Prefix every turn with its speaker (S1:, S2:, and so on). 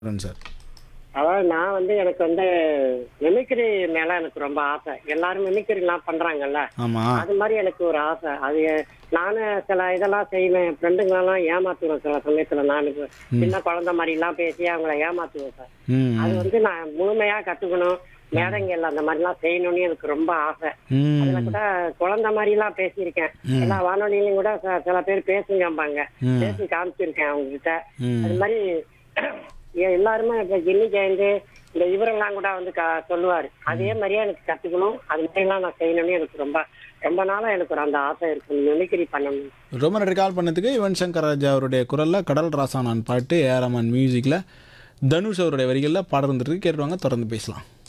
S1: Sir
S2: அதாவது நான் வந்து எனக்கு வந்து மிமிக்ரி மேல எனக்கு ரொம்ப ஆசை எல்லாரும் மிமிக்ரிலாம் பண்றாங்கல்ல
S1: ஆமாம்
S2: அது மாதிரி எனக்கு ஒரு ஆசை அது நானும் சில இதெல்லாம் செய்வேன் ஃப்ரெண்டுங்களெல்லாம் ஏமாத்துவேன் சில சமயத்துல நான் எனக்கு சின்ன குழந்தை மாதிரி எல்லாம் பேசி அவங்கள ஏமாத்துவேன் சார்
S1: ம்
S2: அது வந்து நான் முழுமையா கத்துக்கணும் மேடைகள் அந்த மாதிரிலாம் செய்யணும்னு எனக்கு ரொம்ப ஆசை
S1: ம்
S2: அதுல கூட குழந்தை மாதிரி எல்லாம் பேசியிருக்கேன் எல்லா வானொலியிலும் கூட ச- சில பேர் பேசுங்கம்பாங்க
S1: ம்.
S2: பேசி காமிச்சிருக்கேன் அவங்க கிட்ட
S1: ம்
S2: அது மாதிரி எ- எல்லாருமே இப்ப ஜென்னி ஜெயந்தி இந்த இவரெல்லாம் கூட வந்து க- சொல்லுவாரு அதே மாதிரியே எனக்கு கத்துக்கணும் அது மாதிரிலாம் நான் செய்யணும்னு எனக்கு ரொம்ப ரொம்ப நாளா எனக்கு ஒரு அந்த ஆசை இருக்கு மிமிக்ரி பண்ணணும்
S1: ரொம்ப நன்றி கால் பண்ணதுக்கு யுவன் சங்கர் ராஜா அவருடைய குரலில் கடல் ராசானான் பாட்டு ஏஆர் ரஹ்மான் மியூசிக்கில் தனுஷ் அவருடைய வரிகளில் பாடம் இருந்துருக்கு கேட்டுவாங்க தொடர்ந்து பேசலாம்